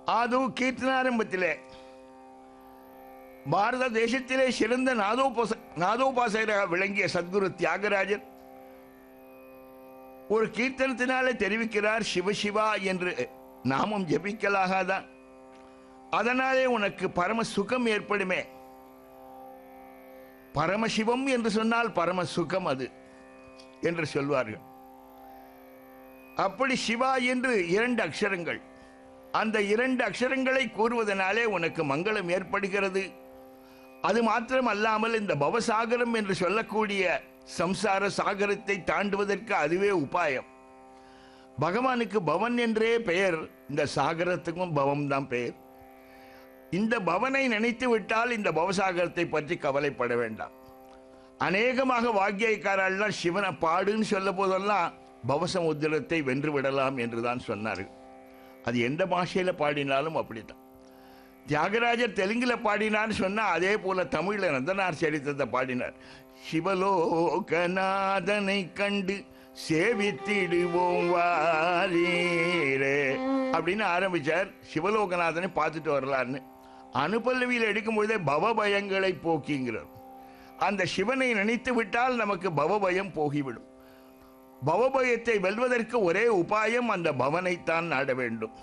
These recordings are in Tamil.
ஆது கீர்த்தனாரம்பத்திலே பாரத தேசத்திலே சிறந்த நாதோபாச நாதோபாசகராக விளங்கிய சத்குரு தியாகராஜர் ஒரு கீர்த்தனத்தினாலே தெரிவிக்கிறார் சிவசிவா என்று நாமம் ஜபிக்கலாகாதான் அதனாலே உனக்கு பரம சுகம் ஏற்படுமே பரமசிவம் என்று சொன்னால் பரம சுகம் அது என்று சொல்வார்கள் அப்படி சிவா என்று இரண்டு அக்ஷரங்கள் அந்த இரண்டு அக்ஷரங்களை கூறுவதனாலே உனக்கு மங்களம் ஏற்படுகிறது அது மாத்திரம் அல்லாமல் இந்த பவசாகரம் என்று சொல்லக்கூடிய சம்சார சாகரத்தை தாண்டுவதற்கு அதுவே உபாயம் பகவானுக்கு பவன் என்றே பெயர் இந்த சாகரத்துக்கும் பவம் தான் பெயர் இந்த பவனை நினைத்து விட்டால் இந்த பவசாகரத்தை பற்றி கவலைப்பட வேண்டாம் அநேகமாக வாக்கியக்காரெல்லாம் சிவனை பாடுன்னு சொல்ல போதெல்லாம் பவசமுத்திரத்தை வென்று விடலாம் என்று தான் சொன்னார்கள் அது எந்த பாஷையில பாடினாலும் அப்படித்தான் தியாகராஜர் தெலுங்குல பாடினார்னு சொன்னா அதே போல தமிழ்ல நந்தனார் சரித்திரத்தை பாடினார் சிவலோகநாதனை கண்டு சேவித்திடுவோம் வாரீரே அப்படின்னு ஆரம்பிச்சார் சிவலோகநாதனை பார்த்துட்டு வரலான்னு அனுபல்லவியில் எடுக்கும் பொழுதே பவபயங்களை போக்கிங்கிறார் அந்த சிவனை நினைத்து விட்டால் நமக்கு பவபயம் போகிவிடும் பவபயத்தை வெல்வதற்கு ஒரே உபாயம் அந்த பவனைத்தான் நாட வேண்டும்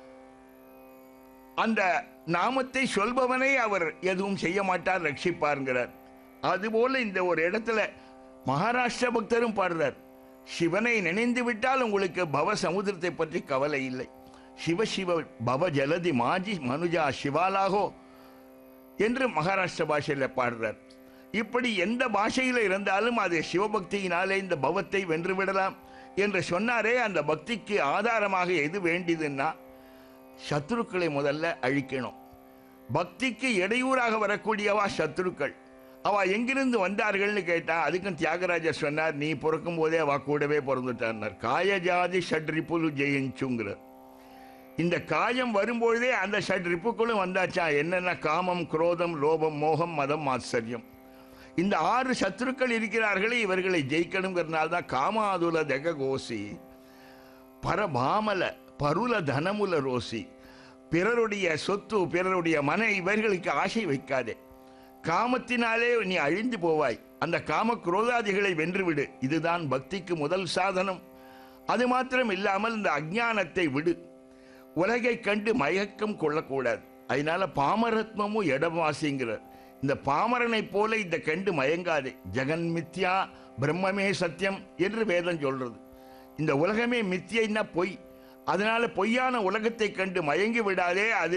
அந்த நாமத்தை சொல்பவனை அவர் எதுவும் செய்ய மாட்டார் ரட்சிப்பாருங்கிறார் அதுபோல இந்த ஒரு இடத்துல மகாராஷ்டிர பக்தரும் பாடுறார் சிவனை நினைந்து விட்டால் உங்களுக்கு பவ சமுத்திரத்தை பற்றி கவலை இல்லை சிவ சிவ பவ ஜலதி மாஜி மனுஜா சிவாலாகோ என்று மகாராஷ்டிர பாஷையில் பாடுறார் இப்படி எந்த பாஷையில் இருந்தாலும் அது சிவபக்தியினாலே இந்த பவத்தை வென்று விடலாம் என்று சொன்னாரே அந்த பக்திக்கு ஆதாரமாக எது வேண்டியதுன்னா சத்துருக்களை முதல்ல அழிக்கணும் பக்திக்கு இடையூறாக வரக்கூடியவா சத்துருக்கள் அவ எங்கிருந்து வந்தார்கள்னு கேட்டா அதுக்கும் தியாகராஜர் சொன்னார் நீ பிறக்கும் போதே அவ கூடவே பிறந்துட்டார் காயஜாதி ஷட்ரிப்புலு ஜெயிச்சுங்கிறார் இந்த காயம் வரும்பொழுதே அந்த ஷட்ரிப்புக்களும் வந்தாச்சா என்னென்ன காமம் குரோதம் லோபம் மோகம் மதம் ஆச்சரியம் இந்த ஆறு சத்துருக்கள் இருக்கிறார்களே இவர்களை ஜெயிக்கணுங்கிறதுனால தான் காமாதுல தெக கோசி பரபாமல பருல தனமுல ரோசி பிறருடைய சொத்து பிறருடைய மன இவர்களுக்கு ஆசை வைக்காதே காமத்தினாலே நீ அழிந்து போவாய் அந்த காம குரோதாதிகளை வென்றுவிடு இதுதான் பக்திக்கு முதல் சாதனம் அது மாத்திரம் இல்லாமல் இந்த அஜ்ஞானத்தை விடு உலகை கண்டு மயக்கம் கொள்ளக்கூடாது அதனால பாமரத்மமும் இடவாசிங்கிறார் இந்த பாமரனைப் போல இந்த கண்டு மயங்காதே ஜெகன் மித்யா பிரம்மமே சத்தியம் என்று வேதம் சொல்றது இந்த உலகமே மித்தியைன்னா பொய் அதனால பொய்யான உலகத்தை கண்டு மயங்கி விடாதே அது